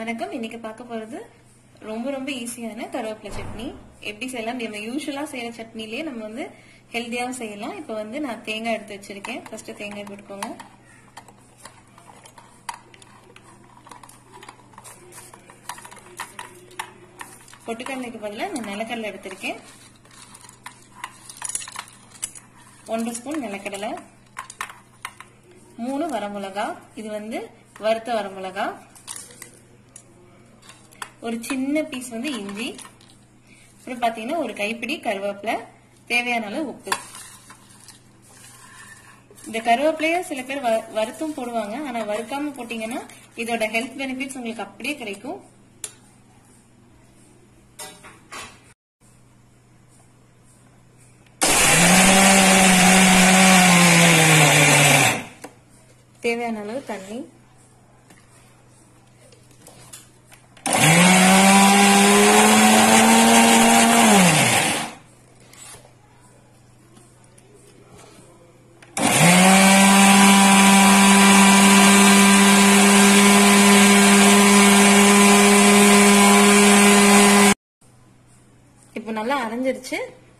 வணக்கம் இன்னைக்கு பார்க்க போறது ரொம்ப ரொம்ப ஈஸியான கருவேப்பிலை சட்னி எப்படி செய்யலாம் நம்ம யூஸ்வலா செய்யற சட்னிலேயே நம்ம வந்து ஹெல்த்தியாவும் செய்யலாம் இப்போ வந்து நான் தேங்காய் எடுத்து வச்சிருக்கேன் ஃபர்ஸ்ட் தேங்காய் போட்டுக்கோங்க பொட்டுக்கடலைக்கு பதிலாக நான் நிலக்கடலை எடுத்திருக்கேன் ஒன்றரை ஸ்பூன் நிலக்கடலை மூணு வரமிளகா இது வந்து வறுத்த வரமிளகா ஒரு சின்ன பீஸ் வந்து இஞ்சி அப்புறம் பாத்தீங்கன்னா ஒரு கைப்பிடி கருவேப்பிலை தேவையான அளவு உப்பு இந்த கருவேப்பிலைய சில பேர் வ- வறுத்தும் போடுவாங்க ஆனா வறுக்காம போட்டீங்கன்னா இதோட ஹெல்த் பெனிஃபிட்ஸ் உங்களுக்கு அப்படியே கிடைக்கும் தேவையான அளவு தண்ணி இப்போ நல்லா அரைஞ்சிருச்சு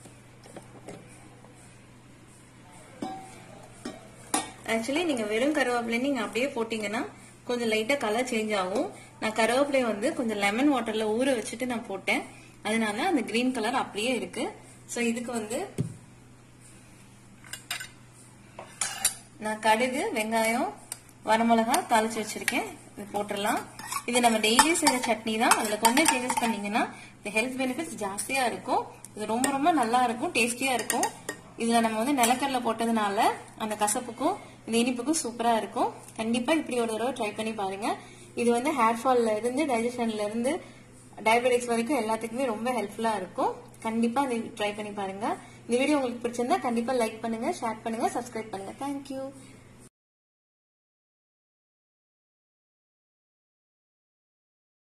ஆக்சுவலி நீங்க வெறும் கருவேப்பிலை நீங்க அப்படியே போட்டீங்கன்னா கொஞ்சம் லைட்டா கலர் சேஞ்ச் ஆகும் நான் கருவேப்பிலையை வந்து கொஞ்சம் லெமன் வாட்டர்ல ஊற வச்சுட்டு நான் போட்டேன் அதனால அந்த கிரீன் கலர் அப்படியே இருக்கு சோ இதுக்கு வந்து நான் கடுகு வெங்காயம் வரமிளகா தாளிச்சு வச்சிருக்கேன் இது போட்டுடலாம் இது நம்ம டெய்லி செய்யற சட்னி தான் அதுல கொஞ்சம் சேஞ்சஸ் பண்ணீங்கன்னா இந்த ஹெல்த் பெனிஃபிட்ஸ் ஜாஸ்தியா இருக்கும் இது ரொம்ப ரொம்ப நல்லா இருக்கும் டேஸ்டியா இருக்கும் இதுல நம்ம வந்து நிலக்கடலை போட்டதுனால அந்த கசப்புக்கும் இந்த இனிப்புக்கும் சூப்பரா இருக்கும் கண்டிப்பா இப்படி ஒரு தடவை ட்ரை பண்ணி பாருங்க இது வந்து ஹேர் ஃபால்ல இருந்து டைஜஷன்ல இருந்து டயபெட்டிக்ஸ் வரைக்கும் எல்லாத்துக்குமே ரொம்ப ஹெல்ப்ஃபுல்லா இருக்கும் கண்டிப்பா இந்த ட்ரை பண்ணி பாருங்க இந்த வீடியோ உங்களுக்கு பிடிச்சிருந்தா கண்டிப்பா லைக் பண்ணுங்க ஷேர் பண்ணுங்க சப்ஸ்கிரைப் பண்ணுங்க தேங்க்யூ